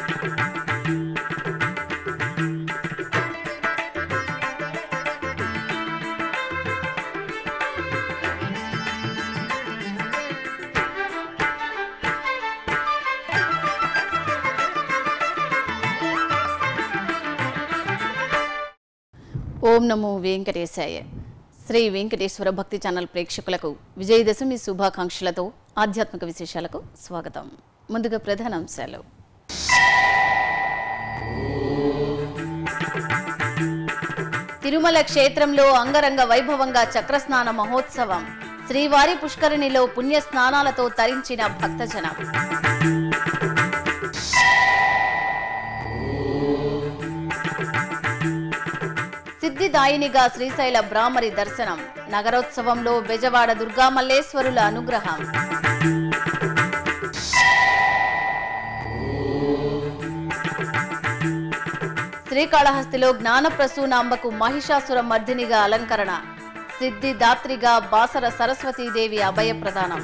ఓం నమో వెంకటేశాయ శ్రీ వెంకటేశ్వర భక్తి ఛానల్ ప్రేక్షకులకు విజయదశమి శుభాకాంక్షలతో ఆధ్యాత్మిక విశేషాలకు స్వాగతం ముందుగా ప్రధాన అంశాలు తిరుమల క్షేత్రంలో అంగరంగ వైభవంగా చక్రస్నాన మహోత్సవం శ్రీవారి పుష్కరిణిలో పుణ్య స్నానాలతో తరించిన భక్తజనం సిద్ధిదాయినిగా శ్రీశైల బ్రాహ్మరి దర్శనం నగరోత్సవంలో బెజవాడ దుర్గామల్లేశ్వరుల అనుగ్రహం శ్రీకాళహస్తిలో జ్ఞానప్రసూనాంబకు మహిషాసుర మర్దినిగా అలంకరణ సిద్ధిదాత్రిగా బాసర సరస్వతీదేవి అభయ ప్రదానం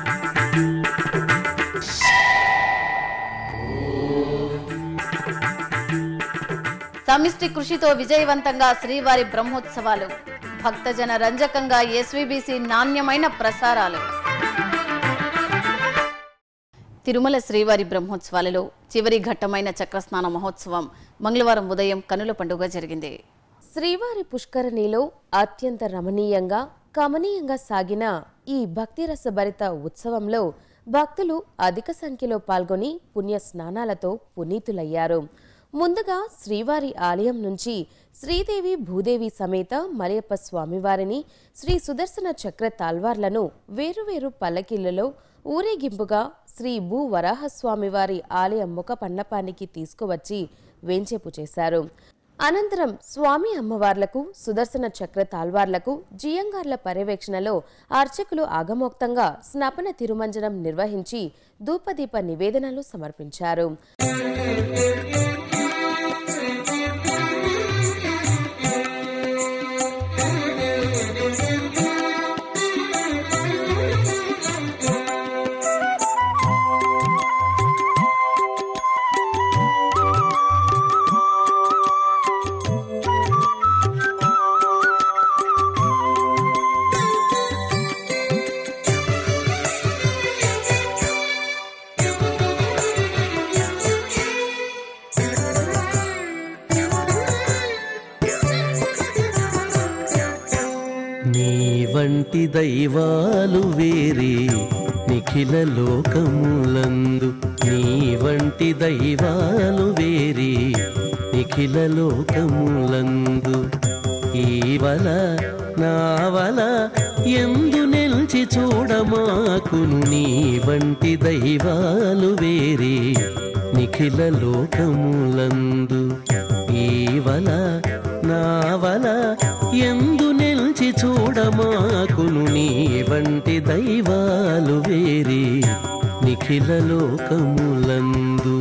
సమిష్టి కృషితో విజయవంతంగా శ్రీవారి బ్రహ్మోత్సవాలు భక్తజన రంజకంగా ఎస్వీబీసీ నాణ్యమైన ప్రసారాలు తిరుమల శ్రీవారి బ్రహ్మోత్సవాలలో చివరి ఘట్టమైన చక్రస్నాన మహోత్సవం మంగళవారం ఉదయం కనుల పండుగ జరిగింది శ్రీవారి పుష్కరిణిలో అత్యంత రమణీయంగా కమనీయంగా సాగిన ఈ భక్తిరసభరిత ఉత్సవంలో భక్తులు అధిక సంఖ్యలో పాల్గొని పుణ్య స్నానాలతో పునీతులయ్యారు ముందుగా శ్రీవారి ఆలయం నుంచి శ్రీదేవి భూదేవి సమేత మలయప్ప స్వామివారిని శ్రీ సుదర్శన చక్ర తాల్వార్లను వేరువేరు పల్లకిళ్లలో ఊరేగింపుగా శ్రీ భూ వరాహస్వామివారి ఆలయ ముఖ మండపానికి తీసుకువచ్చి వేంచేపు చేశారు అనంతరం స్వామి అమ్మవార్లకు సుదర్శన చక్ర తాల్వార్లకు జియంగార్ల పర్యవేక్షణలో అర్చకులు ఆగమోక్తంగా స్నపన తిరుమంజనం నిర్వహించి ధూపదీప నివేదనలు సమర్పించారు నీ వంటి దైవాలు వేరే నిఖిల లోకములందు నీ వంటి దైవాలు వేరే నిఖిల లోకములందు ఈవల నావల ఎందు నిలిచి చూడమాకును నీ వంటి దైవాలు వేరే నిఖిల లోకములందు ఈవల నావల ఎందు నిలిచి చూడమాకును నీ వంటి దైవాలు వేరే నిఖిల లోకములందు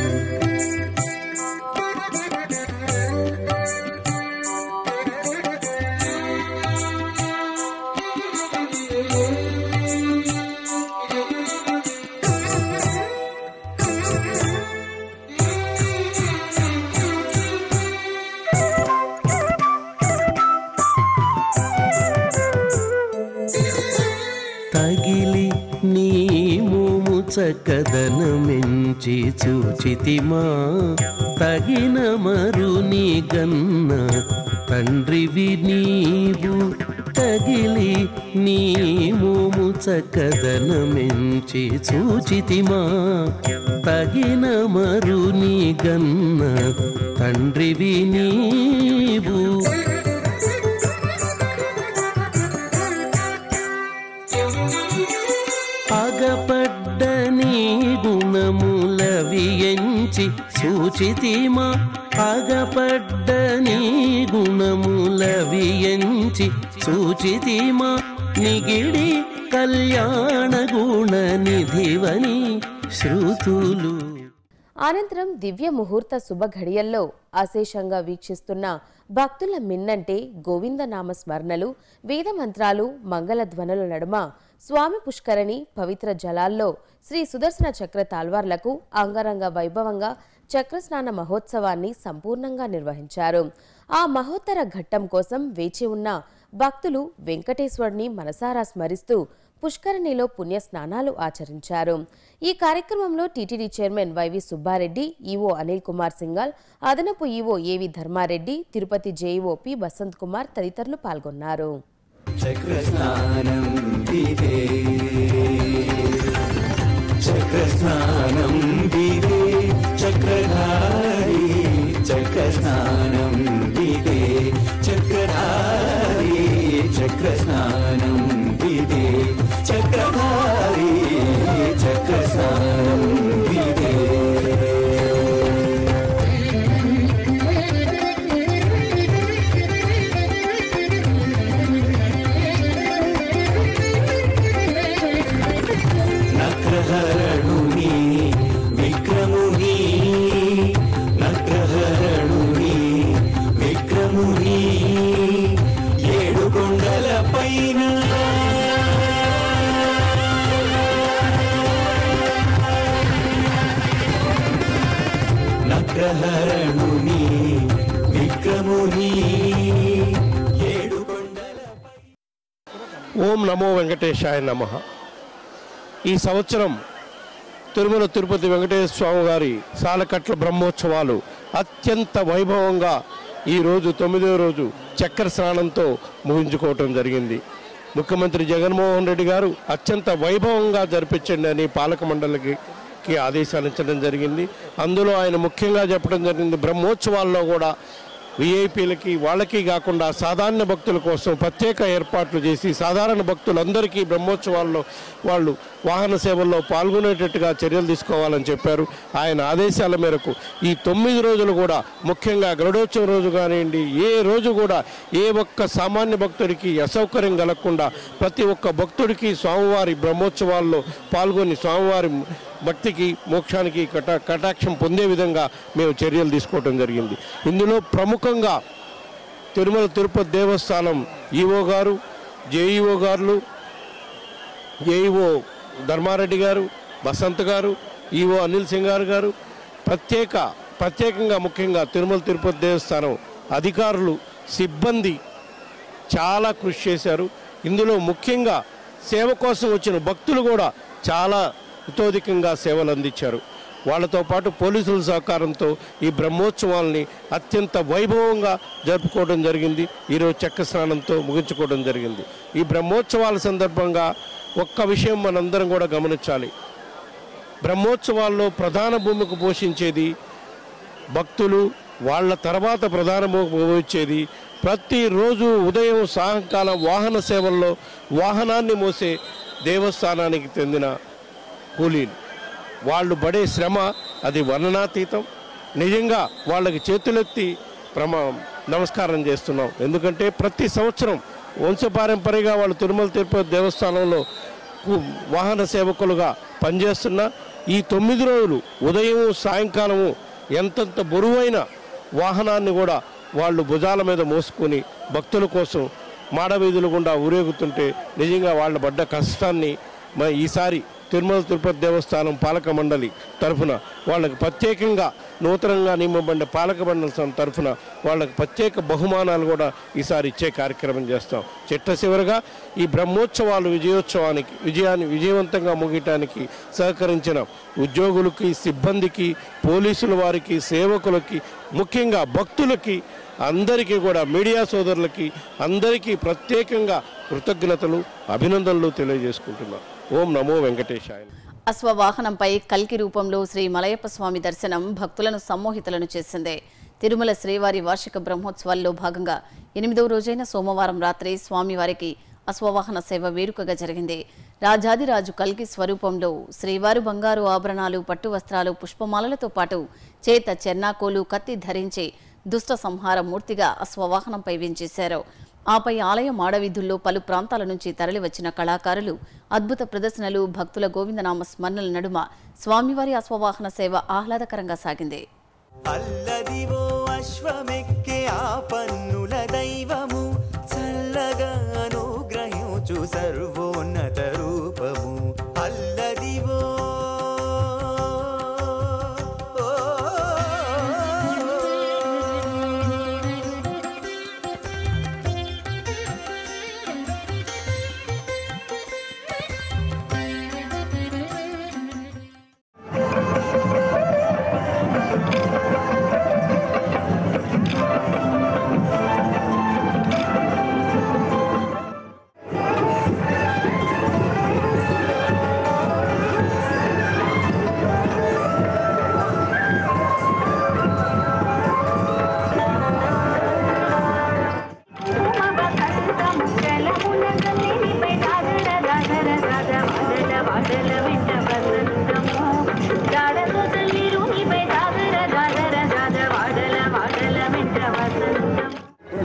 తగిలి నీ మోము చక్కదనమెంచి చూచితిమా తగిన మరు నీ గన్న తండ్రివి నీవు తగిలి నీ మోము చక్కదనమెంచి చూచితిమా తగిన మరు నీ గన్న తండ్రివి నీవు అగపడ్డ నీ గుణములవియంచి సూచితిమా అగపడ్డ నీ గుణములవియంచి సూచితిమా నిగిడి కళ్యాణ గుణ నిధివని శృతులు అనంతరం దివ్య ముహూర్త శుభ ఘడియల్లో అశేషంగా వీక్షిస్తున్న భక్తుల మిన్నంటే గోవిందనామ స్మరణలు వేద మంత్రాలు మంగళ ధ్వనుల నడుమ స్వామి పుష్కరిణి పవిత్ర జలాల్లో శ్రీ సుదర్శన చక్ర తాల్వార్లకు అంగరంగ వైభవంగా చక్రస్నాన మహోత్సవాన్ని సంపూర్ణంగా నిర్వహించారు ఆ మహోత్తర ఘట్టం కోసం వేచి ఉన్న భక్తులు వెంకటేశ్వరుని మనసారా స్మరిస్తూ పుష్కరిణిలో పుణ్య స్నానాలు ఆచరించారు ఈ కార్యక్రమంలో TTD chairman YV Subba Reddy EO Anil Kumar Singhal అదనపు ఈవో ఏవి ధర్మారెడ్డి తిరుపతి జేఈఓ పి బసంత్ కుమార్ తదితరులు పాల్గొన్నారు చక్రస్నానం దివే చక్రస్నానం దివే చక్రధారి చక్రస్నానం దివే చక్రధారి చక్రస్నానం దివే చక్రధారి చక్రస్నానం దివే నక్రహరణుని విక్రముని నక్రహరణుని విక్రముని ఏడు కొండల పైన నక్రహరణుని విక్రముని ఏడు కొండల ఓం నమో వెంకటేశాయ నమ ఈ సంవత్సరం తిరుమల తిరుపతి వెంకటేశ్వర స్వామి గారి సాలకట్ల బ్రహ్మోత్సవాలు అత్యంత వైభవంగా ఈరోజు తొమ్మిదో రోజు చక్కెర స్నానంతో ముగించుకోవటం జరిగింది ముఖ్యమంత్రి జగన్మోహన్ రెడ్డి గారు అత్యంత వైభవంగా జరిపించండి అని పాలక మండలికి కి ఆదేశాలు ఇచ్చడం జరిగింది అందులో ఆయన ముఖ్యంగా చెప్పడం జరిగింది బ్రహ్మోత్సవాల్లో కూడా విఐపీలకి వాళ్ళకి కాకుండా సాధారణ భక్తుల కోసం ప్రత్యేక ఏర్పాట్లు చేసి సాధారణ భక్తులందరికీ బ్రహ్మోత్సవాల్లో వాళ్ళు వాహన సేవల్లో పాల్గొనేటట్టుగా చర్యలు తీసుకోవాలని చెప్పారు ఆయన ఆదేశాల మేరకు ఈ తొమ్మిది రోజులు కూడా ముఖ్యంగా గరుడోత్సవం రోజు కానివ్వండి ఏ రోజు కూడా ఏ ఒక్క సామాన్య భక్తుడికి అసౌకర్యం కలగకుండా ప్రతి ఒక్క భక్తుడికి స్వామివారి బ్రహ్మోత్సవాల్లో పాల్గొని స్వామివారి భక్తికి మోక్షానికి కటా కటాక్షం పొందే విధంగా మేము చర్యలు తీసుకోవడం జరిగింది ఇందులో ప్రముఖంగా తిరుమల తిరుపతి దేవస్థానం ఈఓ గారు జేఈఓ గారు ఏఈఓ ధర్మారెడ్డి గారు బసంత్ గారు ఈఓ అనిల్ సింగార్ గారు ప్రత్యేక ప్రత్యేకంగా ముఖ్యంగా తిరుమల తిరుపతి దేవస్థానం అధికారులు సిబ్బంది చాలా కృషి చేశారు ఇందులో ముఖ్యంగా సేవ కోసం వచ్చిన భక్తులు కూడా చాలా ఇతోధికంగా సేవలు అందించారు వాళ్ళతో పాటు పోలీసుల సహకారంతో ఈ బ్రహ్మోత్సవాల్ని అత్యంత వైభవంగా జరుపుకోవడం జరిగింది ఈరోజు చెక్క స్నానంతో ముగించుకోవడం జరిగింది ఈ బ్రహ్మోత్సవాల సందర్భంగా ఒక్క విషయం మనందరం కూడా గమనించాలి బ్రహ్మోత్సవాల్లో ప్రధాన భూమికి పోషించేది భక్తులు వాళ్ళ తర్వాత ప్రధాన వచ్చేది ప్రతిరోజు ఉదయం సాయంకాలం వాహన సేవల్లో వాహనాన్ని మోసే దేవస్థానానికి చెందిన కూలీలు వాళ్ళు పడే శ్రమ అది వర్ణనాతీతం నిజంగా వాళ్ళకి చేతులెత్తి ప్రమా నమస్కారం చేస్తున్నాం ఎందుకంటే ప్రతి సంవత్సరం వంశపారంపర్యంగా వాళ్ళు తిరుమల తిరుపతి దేవస్థానంలో కు- వాహన సేవకులుగా పనిచేస్తున్నా ఈ తొమ్మిది రోజులు ఉదయం సాయంకాలము ఎంతంత బరువైన వాహనాన్ని కూడా వాళ్ళు భుజాల మీద మోసుకొని భక్తుల కోసం మాడవీధులు గుండా ఊరేగుతుంటే నిజంగా వాళ్ళ పడ్డ కష్టాన్ని మ ఈసారి తిరుమల తిరుపతి దేవస్థానం పాలక మండలి తరఫున వాళ్ళకి ప్రత్యేకంగా నూతనంగా నియమబడిన పాలక మండలి తరఫున వాళ్ళకి ప్రత్యేక బహుమానాలు కూడా ఈసారి ఇచ్చే కార్యక్రమం చేస్తాం చిట్ట చివరగా ఈ బ్రహ్మోత్సవాలు విజయోత్సవానికి విజయాన్ని విజయవంతంగా ముగియటానికి సహకరించిన ఉద్యోగులకి సిబ్బందికి పోలీసుల వారికి సేవకులకి ముఖ్యంగా భక్తులకి అందరికీ కూడా మీడియా సోదరులకి అందరికీ ప్రత్యేకంగా కృతజ్ఞతలు అభినందనలు తెలియజేసుకుంటున్నాం ఓం నమో వెంకటేశాయ అశ్వవాహనంపై కల్కి రూపంలో శ్రీ మలయప్ప స్వామి దర్శనం భక్తులను సమ్మోహితులను చేసింది తిరుమల శ్రీవారి వార్షిక బ్రహ్మోత్సవాల్లో భాగంగా ఎనిమిదవ రోజైన సోమవారం రాత్రి స్వామివారికి అశ్వవాహన సేవ వేడుకగా జరిగింది రాజాదిరాజు కల్కి స్వరూపంలో శ్రీవారు బంగారు ఆభరణాలు పట్టు వస్త్రాలు పుష్పమాలలతో పాటు చేత చెన్నాకోలు కత్తి ధరించి దుష్ట సంహార మూర్తిగా అశ్వవాహనంపై వేంచేశారు ఆపై ఆలయ మాడవీధుల్లో పలు ప్రాంతాల నుంచి తరలివచ్చిన కళాకారులు అద్భుత ప్రదర్శనలు భక్తుల గోవిందనామ స్మరణల నడుమ స్వామివారి అశ్వవాహన సేవ ఆహ్లాదకరంగా సాగింది అల్లదివో అశ్వమెక్కే ఆ పన్నుల దైవము చల్లగా అనుగ్రహించు సర్వోన్నత రూపము అల్లదివో ఓ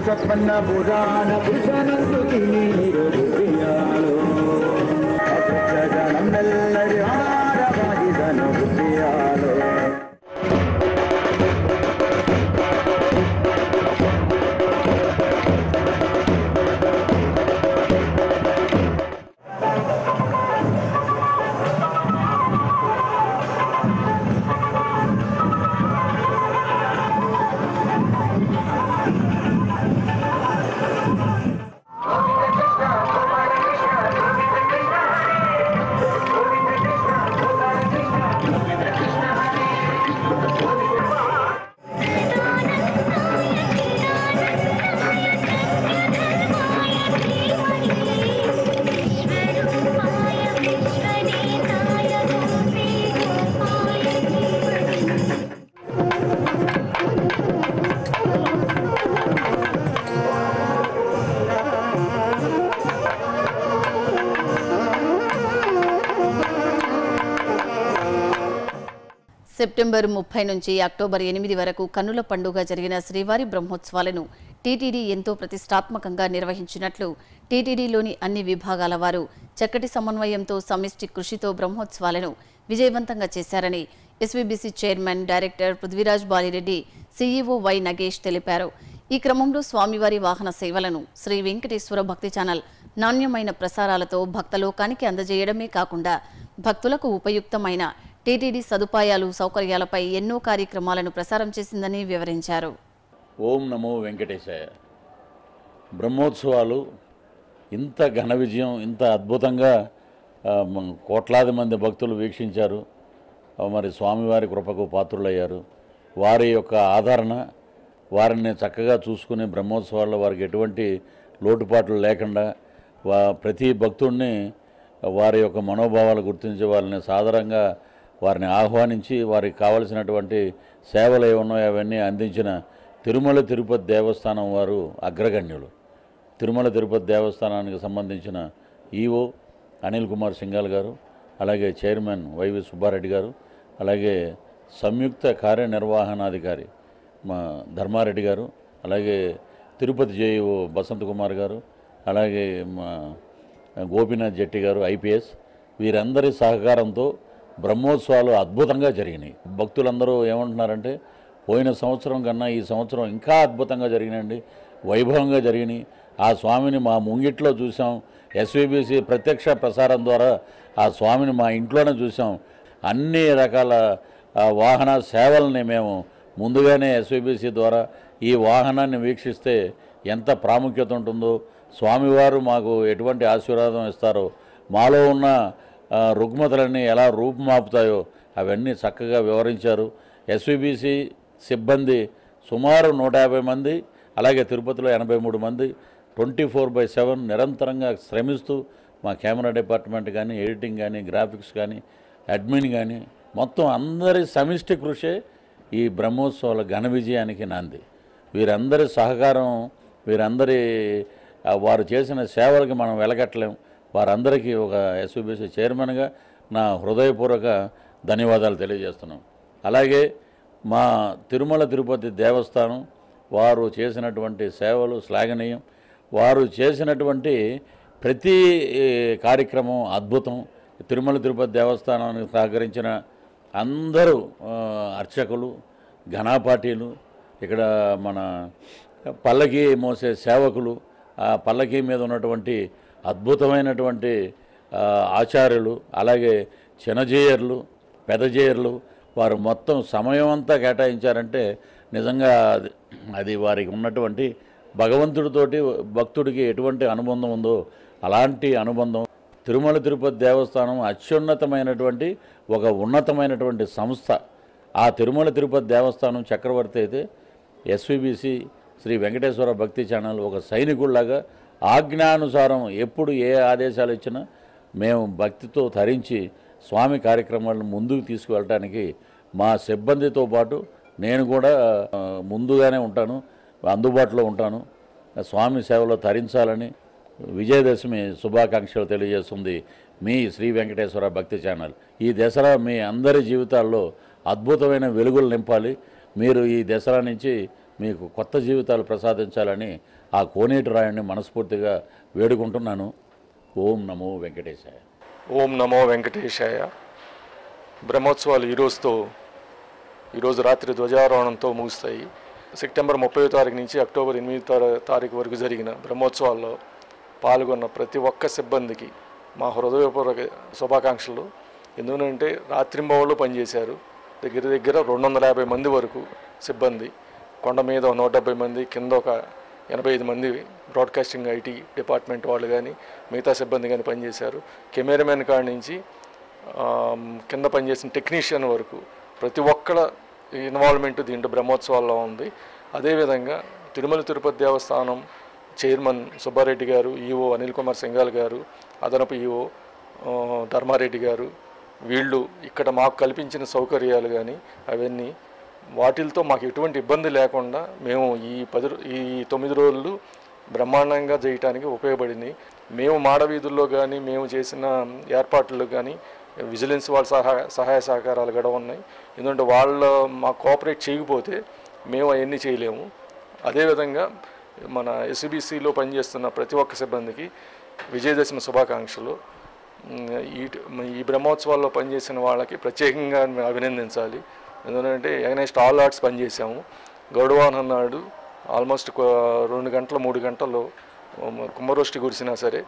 చెప్పన్న పురాణ పురుషనందుకి నీరు బుద్ధియాలో నమ్మెల్లరి ఆరవాదిదను బుద్ధియాలో సెప్టెంబర్ ముప్పై నుంచి అక్టోబర్ ఎనిమిది వరకు కన్నుల పండుగ జరిగిన శ్రీవారి బ్రహ్మోత్సవాలను టీటీడీ ఎంతో ప్రతిష్టాత్మకంగా నిర్వహించినట్లు టీటీడీలోని అన్ని విభాగాల వారు చక్కటి సమన్వయంతో సమిష్టి కృషితో బ్రహ్మోత్సవాలను విజయవంతంగా చేశారని SVBC chairman director Prithviraj Bali Reddy CEO Y Nagesh తెలిపారు ఈ క్రమంలో స్వామివారి వాహన సేవలను శ్రీ వెంకటేశ్వర భక్తి ఛానల్ నాణ్యమైన ప్రసారాలతో భక్తలోకానికి అందజేయడమే కాకుండా భక్తులకు ఉపయుక్తమైన టీటీడీ సదుపాయాలు సౌకర్యాలపై ఎన్నో కార్యక్రమాలను ప్రసారం చేసిందని వివరించారు ఓం నమో వెంకటేశాయ బ్రహ్మోత్సవాలు ఇంత ఘన విజయం ఇంత అద్భుతంగా ఆ, మ- కోట్లాది మంది భక్తులు వీక్షించారు ఆ, మరి స్వామివారి కృపకు పాత్రులయ్యారు వారి యొక్క ఆదరణ వారిని చక్కగా చూసుకునే బ్రహ్మోత్సవాల్లో వారికి ఎటువంటి లోటుపాట్లు లేకుండా వా ప్రతి భక్తుడిని వారి యొక్క మనోభావాలు గుర్తించి వారిని సాదరంగా వారిని ఆహ్వానించి వారికి కావలసినటువంటి సేవలు ఏమి ఉన్నాయో అవన్నీ అందించిన తిరుమల తిరుపతి దేవస్థానం వారు అగ్రగణ్యులు తిరుమల తిరుపతి దేవస్థానానికి సంబంధించిన ఈఓ అనిల్ కుమార్ సింగాల్ గారు అలాగే చైర్మన్ వైవి సుబ్బారెడ్డి గారు అలాగే సంయుక్త కార్యనిర్వహణాధికారి మా ధర్మారెడ్డి గారు అలాగే తిరుపతి జేఈఓ బసంత్ కుమార్ గారు అలాగే మా గోపీనాథ్ జెట్టి గారు ఐపీఎస్ వీరందరి సహకారంతో బ్రహ్మోత్సవాలు అద్భుతంగా జరిగినాయి భక్తులందరూ ఏమంటున్నారంటే పోయిన సంవత్సరం కన్నా ఈ సంవత్సరం ఇంకా అద్భుతంగా జరిగినాయండి వైభవంగా జరిగినాయి ఆ స్వామిని మా ముంగిట్లో చూసాం ఎస్వీబీసీ ప్రత్యక్ష ప్రసారం ద్వారా ఆ స్వామిని మా ఇంట్లోనే చూసాం అన్ని రకాల ఆ, వాహన సేవల్ని మేము ముందుగానే ఎస్వీబీసీ ద్వారా ఈ వాహనాన్ని వీక్షిస్తే ఎంత ప్రాముఖ్యత ఉంటుందో స్వామివారు మాకు ఎటువంటి ఆశీర్వాదం ఇస్తారో మాలో ఉన్న ఆ, రుగ్మతలన్నీ ఎలా రూపుమాపుతాయో అవన్నీ చక్కగా వివరించారు ఎస్వీబీసీ సిబ్బంది సుమారు నూట యాభై మంది అలాగే తిరుపతిలో ఎనభై మూడు మంది ట్వంటీ ఫోర్ బై సెవెన్ నిరంతరంగా శ్రమిస్తూ మా కెమెరా డిపార్ట్మెంట్ కానీ ఎడిటింగ్ కానీ గ్రాఫిక్స్ కానీ అడ్మిన్ కానీ మొత్తం అందరి సమిష్టి కృషే ఈ బ్రహ్మోత్సవాల ఘన విజయానికి నాంది వీరందరి సహకారం వీరందరి ఆ, వారు చేసిన సేవలకి మనం వెలగట్టలేం వారందరికీ ఒక ఎస్యూబీసీ చైర్మన్గా నా హృదయపూర్వక ధన్యవాదాలు తెలియజేస్తున్నాం అలాగే మా తిరుమల తిరుపతి దేవస్థానం వారు చేసినటువంటి సేవలు శ్లాఘనీయం వారు చేసినటువంటి ప్రతి ఏ, కార్యక్రమం అద్భుతం తిరుమల తిరుపతి దేవస్థానానికి సహకరించిన అందరూ ఆ, అర్చకులు ఘనాపాటీలు ఇక్కడ మన పల్లకి మోసే సేవకులు ఆ పల్లకి మీద ఉన్నటువంటి అద్భుతమైనటువంటి ఆ, ఆచార్యులు అలాగే చిన్నజేయర్లు పెదజేయర్లు వారు మొత్తం సమయం అంతా కేటాయించారంటే నిజంగా అది అది వారికి ఉన్నటువంటి భగవంతుడితోటి భక్తుడికి ఎటువంటి అనుబంధం ఉందో అలాంటి అనుబంధం తిరుమల తిరుపతి దేవస్థానం అత్యున్నతమైనటువంటి ఒక ఉన్నతమైనటువంటి సంస్థ ఆ తిరుమల తిరుపతి దేవస్థానం చక్రవర్తి అయితే ఎస్విబిసి శ్రీ వెంకటేశ్వర భక్తి ఛానల్ ఒక సైనికుల్లాగా ఆజ్ఞానుసారం ఎప్పుడు ఏ ఆదేశాలు ఇచ్చినా మేము భక్తితో ధరించి స్వామి కార్యక్రమాలను ముందుకు తీసుకువెళ్ళటానికి మా సిబ్బందితో పాటు నేను కూడా ఆ, ముందుగానే ఉంటాను అందుబాటులో ఉంటాను స్వామి సేవలో తరించాలని విజయదశమి శుభాకాంక్షలు తెలియజేస్తుంది మీ శ్రీ వెంకటేశ్వర భక్తి ఛానల్ ఈ దసరా మీ అందరి జీవితాల్లో అద్భుతమైన వెలుగులు నింపాలి మీరు ఈ దసరా నుంచి మీకు కొత్త జీవితాలు ప్రసాదించాలని ఆ కోనేటి రాయుడిని మనస్ఫూర్తిగా వేడుకుంటున్నాను ఓం నమో వెంకటేశాయ ఓం నమో వెంకటేశాయ బ్రహ్మోత్సవాలు ఈరోజుతో ఈరోజు రాత్రి ధ్వజారోహణంతో ముగుస్తాయి సెప్టెంబర్ ముప్పై తారీఖు నుంచి అక్టోబర్ ఎనిమిది తారీ- తారీఖు వరకు జరిగిన బ్రహ్మోత్సవాల్లో పాల్గొన్న ప్రతి ఒక్క సిబ్బందికి మా హృదయపూర్వక శుభాకాంక్షలు ఎందుకంటే రాత్రింబవళ్ళు పనిచేశారు దగ్గర దగ్గర రెండు వందల యాభై మంది వరకు సిబ్బంది కొండ మీద ఒక నూట డెబ్బై మంది కింద ఒక ఎనభై ఐదు మంది బ్రాడ్కాస్టింగ్ ఐటీ డిపార్ట్మెంట్ వాళ్ళు కానీ మిగతా సిబ్బంది కానీ పనిచేశారు కెమెరామెన్ కాడి నుంచి ఆమ్, కింద పనిచేసిన టెక్నీషియన్ వరకు ప్రతి ఒక్కళ్ళ ఇన్వాల్వ్మెంట్ దీంట్లో బ్రహ్మోత్సవాల్లో ఉంది అదేవిధంగా తిరుమల తిరుపతి దేవస్థానం చైర్మన్ సుబ్బారెడ్డి గారు ఈఓ అనిల్ కుమార్ సింగాల్ గారు అదనపు ఈఓ ఆ, ధర్మారెడ్డి గారు వీళ్ళు ఇక్కడ మాకు కల్పించిన సౌకర్యాలు కానీ అవన్నీ వాటిలతో మాకు ఎటువంటి ఇబ్బంది లేకుండా మేము ఈ పది రో- ఈ తొమ్మిది రోజులు బ్రహ్మాండంగా చేయటానికి ఉపయోగపడింది మేము మాడవీధుల్లో కానీ మేము చేసిన ఏర్పాట్లు కానీ విజిలెన్స్ వాళ్ళ సహాయ సహాయ సహకారాలు కూడా ఉన్నాయి ఎందుకంటే వాళ్ళు మా కోఆపరేట్ చేయకపోతే మేము అవన్నీ చేయలేము అదేవిధంగా మన ఎస్బీసీలో పనిచేస్తున్న ప్రతి ఒక్క సిబ్బందికి విజయదశమి శుభాకాంక్షలు ఉమ్, ఈ ఈ బ్రహ్మోత్సవాల్లో పనిచేసిన వాళ్ళకి ప్రత్యేకంగా మేము అభినందించాలి ఎందుకంటే ఎగనెస్ట్ ఆల్ ఆర్ట్స్ పనిచేసాము గౌడవాన్ అన్నాడు ఆల్మోస్ట్ కొ- రెండు గంటలు మూడు గంటల్లో ఉమ్, కుంభవృష్టి కురిసినా సరే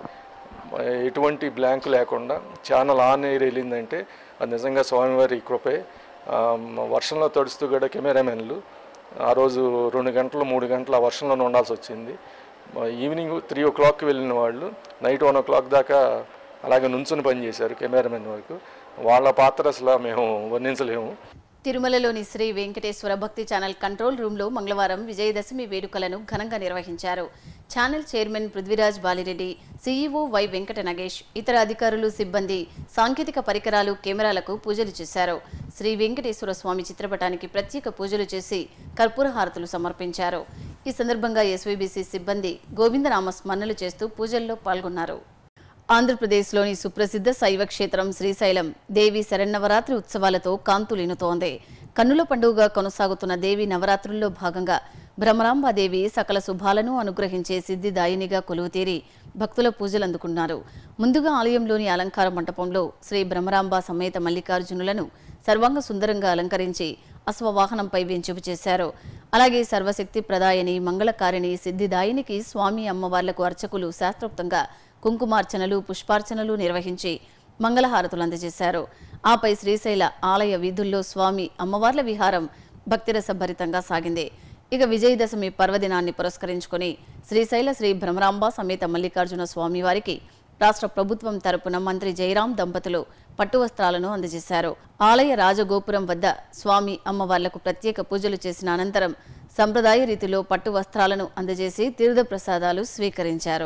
ఎటువంటి బ్లాంక్ లేకుండా ఛానల్ ఆన్ ఎయిర్ వెళ్ళిందంటే అది నిజంగా స్వామివారి కృపే ఆ, వర్షంలో తడుస్తూ కూడా కెమెరామెన్లు ఆ రోజు రెండు గంటలు మూడు గంటలు ఆ వర్షంలోనే ఉండాల్సి వచ్చింది మా ఈవినింగ్ త్రీ ఓ క్లాక్కి వెళ్ళిన వాళ్ళు నైట్ వన్ ఓ క్లాక్ దాకా అలాగే నుంచుని పనిచేశారు కెమెరామెన్ వరకు వాళ్ళ పాత్ర అసలు మేము వర్ణించలేము తిరుమలలోని శ్రీ వెంకటేశ్వర భక్తి ఛానల్ కంట్రోల్ రూమ్లో మంగళవారం విజయదశమి వేడుకలను ఘనంగా నిర్వహించారు channel chairman Prithviraj Bali Reddy CEO Y Venkata Nagesh ఇతర అధికారులు సిబ్బంది సాంకేతిక పరికరాలు కెమెరాలకు పూజలు చేశారు శ్రీ వెంకటేశ్వర స్వామి చిత్రపటానికి ప్రత్యేక పూజలు చేసి కర్పూర హారతులు సమర్పించారు ఈ సందర్భంగా ఎస్వీబీసీ సిబ్బంది గోవిందనామ స్మరణలు చేస్తూ పూజల్లో పాల్గొన్నారు ఆంధ్రప్రదేశ్లోని సుప్రసిద్ధ శైవ క్షేత్రం శ్రీశైలం దేవి శరన్నవరాత్రి ఉత్సవాలతో కాంతులినుతోంది కన్నుల పండుగగా కొనసాగుతున్న దేవి నవరాత్రుల్లో భాగంగా భ్రమరాంబాదేవి సకల శుభాలను అనుగ్రహించే సిద్ధిదాయినిగా కొలువుతీరి భక్తుల పూజలు అందుకున్నారు ముందుగా ఆలయంలోని అలంకార మంటపంలో శ్రీ భ్రమరాంబ సమేత మల్లికార్జునులను సర్వాంగ సుందరంగా అలంకరించి అశ్వవాహనంపై వెంచుపు చేశారు అలాగే సర్వశక్తి ప్రదాయని మంగళకారిణి సిద్ధిదాయినికి స్వామి అమ్మవార్లకు అర్చకులు శాస్త్రోక్తంగా కుంకుమార్చనలు పుష్పార్చనలు నిర్వహించి మంగళహారతులు అందజేశారు ఆపై శ్రీశైల ఆలయ వీధుల్లో స్వామి అమ్మవార్ల విహారం భక్తిరసభరితంగా సాగింది ఇక విజయదశమి పర్వదినాన్ని పురస్కరించుకొని శ్రీశైల శ్రీ భ్రమరాంబ సమేత మల్లికార్జున స్వామివారికి రాష్ట్ర ప్రభుత్వం తరపున మంత్రి జయరాం దంపతులు పట్టు వస్త్రాలను అందజేశారు ఆలయ రాజగోపురం వద్ద స్వామి అమ్మవార్లకు ప్రత్యేక పూజలు చేసిన అనంతరం సంప్రదాయ రీతిలో పట్టు వస్త్రాలను అందజేసి తీర్థ ప్రసాదాలు స్వీకరించారు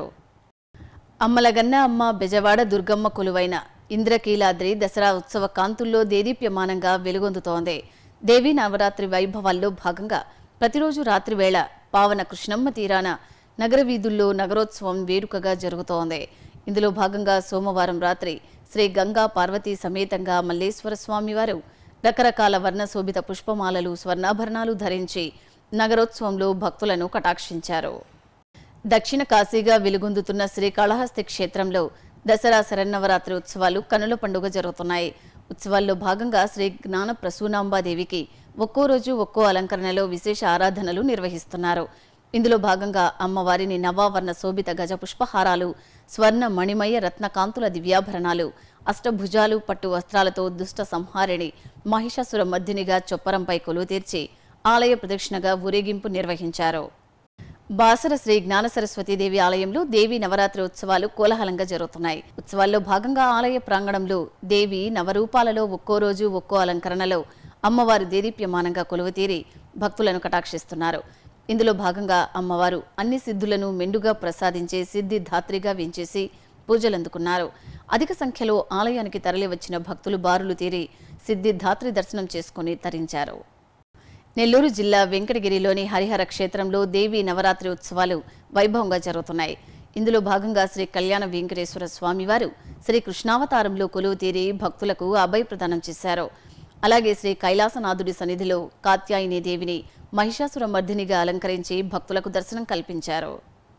అమ్మలగన్న అమ్మ బెజవాడ దుర్గమ్మ కొలువైన ఇంద్రకీలాద్రి దసరా ఉత్సవ కాంతుల్లో దేదీప్యమానంగా వెలుగొందుతోంది దేవీ నవరాత్రి వైభవాల్లో భాగంగా ప్రతిరోజు రాత్రి వేళ పావన కృష్ణమ్మ తీరాన నగర వీధుల్లో నగరోత్సవం వేడుకగా జరుగుతోంది ఇందులో భాగంగా సోమవారం రాత్రి శ్రీ గంగా పార్వతీ సమేతంగా మల్లేశ్వర స్వామివారు రకరకాల వర్ణశోభిత పుష్పమాలలు స్వర్ణాభరణాలు ధరించి నగరోత్సవంలో భక్తులను కటాక్షించారు దక్షిణ కాశీగా వెలుగొందుతున్న శ్రీకాళహస్తి క్షేత్రంలో దసరా శరన్నవరాత్రి ఉత్సవాలు కనుల పండుగ జరుగుతున్నాయి ఉత్సవాల్లో భాగంగా శ్రీ జ్ఞాన ప్రసూనాంబాదేవికి ఒక్కో రోజు ఒక్కో అలంకరణలో విశేష ఆరాధనలు నిర్వహిస్తున్నారు ఇందులో భాగంగా అమ్మవారిని నవావర్ణ శోభిత గజ పుష్పహారాలు స్వర్ణ మణిమయ రత్నకాంతుల దివ్యాభరణాలు అష్టభుజాలు పట్టు వస్త్రాలతో దుష్ట సంహారిణి మహిషాసుర మధ్యునిగా చొప్పరంపై కొలువు తీర్చి ఆలయ ప్రదక్షిణగా ఊరేగింపు నిర్వహించారు బాసర శ్రీ జ్ఞాన సరస్వతీదేవి ఆలయంలో దేవి నవరాత్రి ఉత్సవాలు కోలాహలంగా జరుగుతున్నాయి ఉత్సవాల్లో భాగంగా ఆలయ ప్రాంగణంలో దేవి నవరూపాలలో ఒక్కో రోజు ఒక్కో అలంకరణలో అమ్మవారు దేదీప్యమానంగా కొలువుతీరి భక్తులను కటాక్షిస్తున్నారు ఇందులో భాగంగా అమ్మవారు అన్ని సిద్ధులను మెండుగా ప్రసాదించే సిద్ధి ధాత్రిగా వెంచేసి పూజలందుకున్నారు అధిక సంఖ్యలో ఆలయానికి తరలివచ్చిన భక్తులు బారులు తీరి సిద్ధి ధాత్రి దర్శనం చేసుకుని తరించారు నెల్లూరు జిల్లా వెంకటగిరిలోని హరిహర క్షేత్రంలో దేవి నవరాత్రి ఉత్సవాలు వైభవంగా జరుగుతున్నాయి ఇందులో భాగంగా శ్రీ కళ్యాణ వెంకటేశ్వర స్వామివారు శ్రీ కృష్ణావతారంలో కొలువు తీరి భక్తులకు అభయ ప్రదానం చేశారు అలాగే శ్రీ కైలాసనాథుడి సన్నిధిలో కాత్యాయని దేవిని మహిషాసుర మర్దినిగా అలంకరించి భక్తులకు దర్శనం కల్పించారు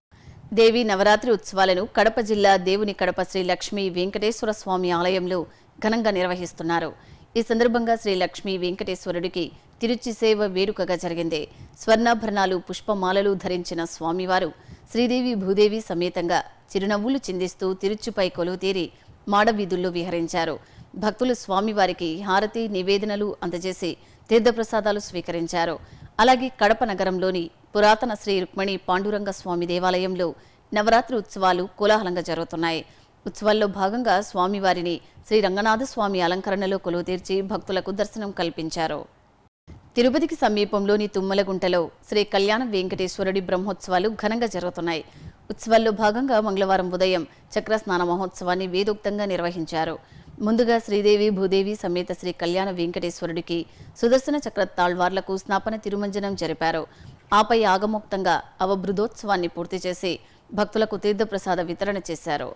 దేవి నవరాత్రి ఉత్సవాలను కడప జిల్లా దేవుని కడప శ్రీ లక్ష్మీ వెంకటేశ్వర స్వామి ఆలయంలో ఘనంగా నిర్వహిస్తున్నారు ఈ సందర్భంగా శ్రీ లక్ష్మీ వెంకటేశ్వరుడికి తిరుచి సేవ వేడుకగా జరిగింది స్వర్ణాభరణాలు పుష్పమాలలు ధరించిన స్వామివారు శ్రీదేవి భూదేవి సమేతంగా చిరునవ్వులు చిందిస్తూ తిరుచుపై కొలువుతీరి మాడవీధుల్లో విహరించారు భక్తులు స్వామివారికి హారతి నివేదనలు అందజేసి తీర్థప్రసాదాలు స్వీకరించారు అలాగే కడప నగరంలోని పురాతన శ్రీ రుక్మిణి పాండురంగ స్వామి దేవాలయంలో నవరాత్రి ఉత్సవాలు కోలాహలంగా జరుగుతున్నాయి ఉత్సవాల్లో భాగంగా స్వామివారిని శ్రీ రంగనాథ స్వామి అలంకరణలో కొలువు తీర్చి భక్తులకు దర్శనం కల్పించారు తిరుపతికి సమీపంలోని తుమ్మలగుంటలో శ్రీ కళ్యాణ వెంకటేశ్వరుడి బ్రహ్మోత్సవాలు ఘనంగా జరుగుతున్నాయి ఉత్సవాల్లో భాగంగా మంగళవారం ఉదయం చక్రస్నాన మహోత్సవాన్ని వేదోక్తంగా నిర్వహించారు ముందుగా శ్రీదేవి భూదేవి సమేత శ్రీ కళ్యాణ వెంకటేశ్వరుడికి సుదర్శన చక్ర తాళ్వార్లకు స్నాపన తిరుమంజనం జరిపారు ఆపై ఆగమోక్తంగా అవబృదోత్సవాన్ని పూర్తి చేసి భక్తులకు తీర్థప్రసాద వితరణ చేశారు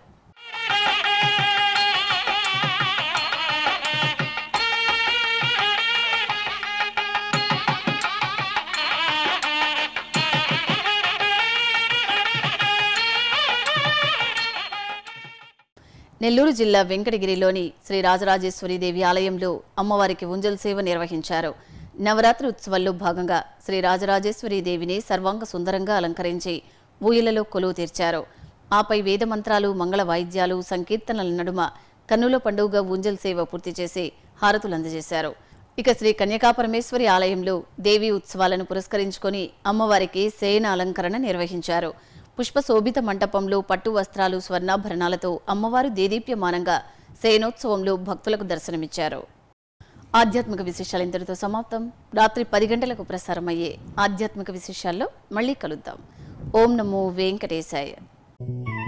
నెల్లూరు జిల్లా వెంకటగిరిలోని శ్రీ రాజరాజేశ్వరి దేవి ఆలయంలో అమ్మవారికి ఉంజల్ సేవ నిర్వహించారు నవరాత్రి ఉత్సవాల్లో భాగంగా శ్రీ రాజరాజేశ్వరి దేవిని సర్వాంగ సుందరంగా అలంకరించి ఊయలలో కొలువు తీర్చారు ఆపై వేద మంత్రాలు మంగళ వాయిద్యాలు సంకీర్తనల నడుమ కన్నుల పండుగగా ఉంజల్ సేవ పూర్తి చేసి హారతులు అందజేశారు ఇక శ్రీ కన్యకాపరమేశ్వరి ఆలయంలో దేవి ఉత్సవాలను పురస్కరించుకొని అమ్మవారికి సేన అలంకరణ నిర్వహించారు పుష్ప శోభిత మంటపంలో పట్టు వస్త్రాలు స్వర్ణాభరణాలతో అమ్మవారు దేదీప్యమానంగా సేనోత్సవంలో భక్తులకు దర్శనమిచ్చారు ఆధ్యాత్మిక విశేషాలు ఇంతటితో సమాప్తం రాత్రి పది గంటలకు ప్రసారమయ్యే ఆధ్యాత్మిక విశేషాల్లో మళ్ళీ కలుద్దాం ఓం నమో వెంకటేశాయ